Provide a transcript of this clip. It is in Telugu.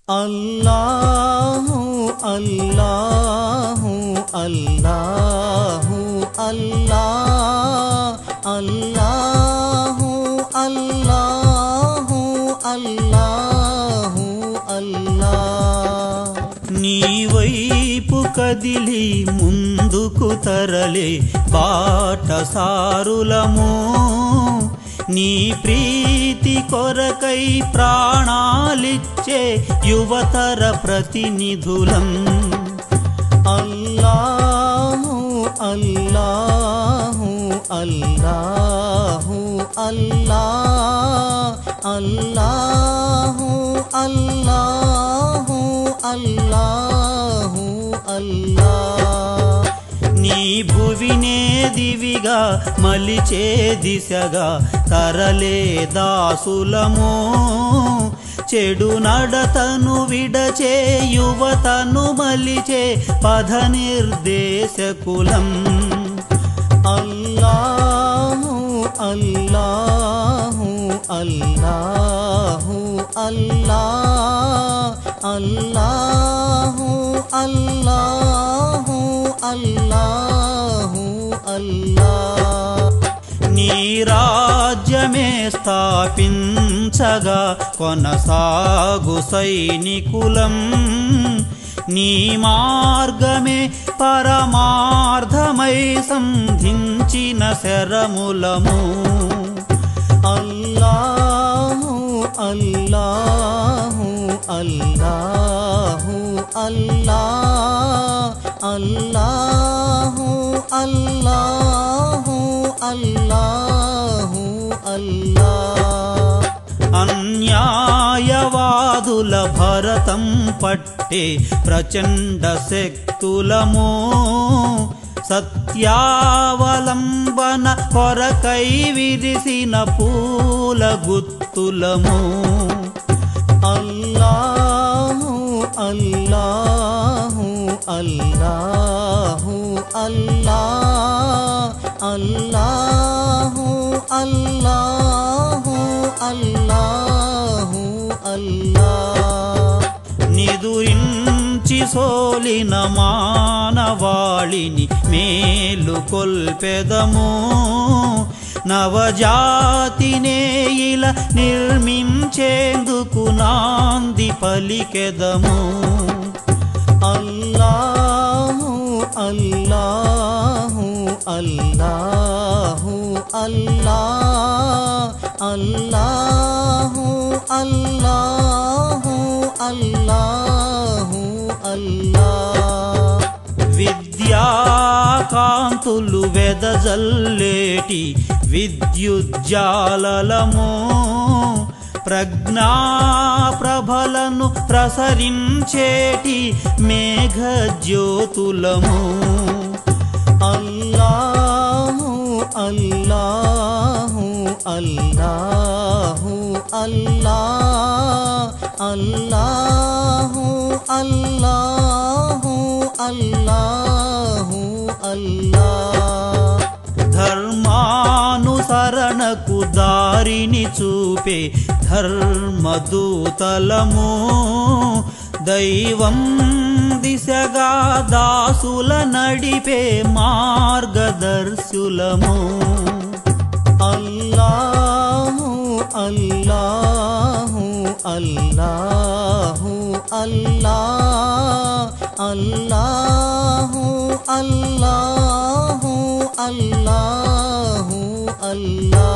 అల్లాహు అల్లాహు అల్లాహు అల్లా అల్లాహు అల్లాహు అల్లాహు అల్లా నీ వైపు కదిలి ముందుకు తరలే బాటసారులము నీ ప్రీతి కొరకై ప్రాణాలిచ్చే యువతర ప్రతినిధులం అల్లాహు అల్లాహు అల్లాహు అల్లా అల్లాహు అల్లాహు అల్లాహు అల్లా నీ భువినే దివిగా మలిచే దిశగా తరలే దాసులము చెడు నడతను విడచే యువతను మలిచే పథ నిర్దేశకులం అల్లాహు అల్లాహు అల్లాహు అల్లా అల్లాహు అల్లాహు అల్లాహు అల్లా నీ రాజ్యమే స్థాపించగా కొనసాగు సైనికులం నీ మార్గమే పరమార్థమై సంధించిన శరములము అల్లాహు అల్లాహు అల్లాహు అల్లా అల్లాహు అల్లాహు అల్లాహు అల్లా అన్యాయవాదుల భరతం పట్టే ప్రచండ శక్తులము సత్యావలంబన కొరకై విరిసిన పూల గుత్తులము అల్లాహు అల్లాహు అల్లాహు అల్లా అల్లాహు అల్లాహు అల్లాహు అల్లా నిదురించి సోలిన మానవాళిని మేలు కొల్పెదము నవజాతినే ఇలా నిర్మించేందుకు నాంది పలికెదము అల్లాహు అల్లాహు అల్లాహు అల్లా అల్లాహు అల్లాహు అల్లాహు అల్లా విద్యాకాంతులు వెదజల్లేటి విద్యుజ్జాలము ప్రజ్ఞాప్రభలను ప్రసరించేటి మేఘజ్యోతులము అల్లాహు అల్లాహు అల్లాహు అల్లా అల్లాహు అల్లాహు అల్లాహు అల్లా ధర్మానుసరణకు దారిని చూపే ధర్మదూతలము దైవం దిశగా దాసుల నడిపే మార్గదర్శులము అల్లాహు అల్లాహు అల్లాహు అల్లా అల్లాహు అల్లాహు అల్లాహు అల్లా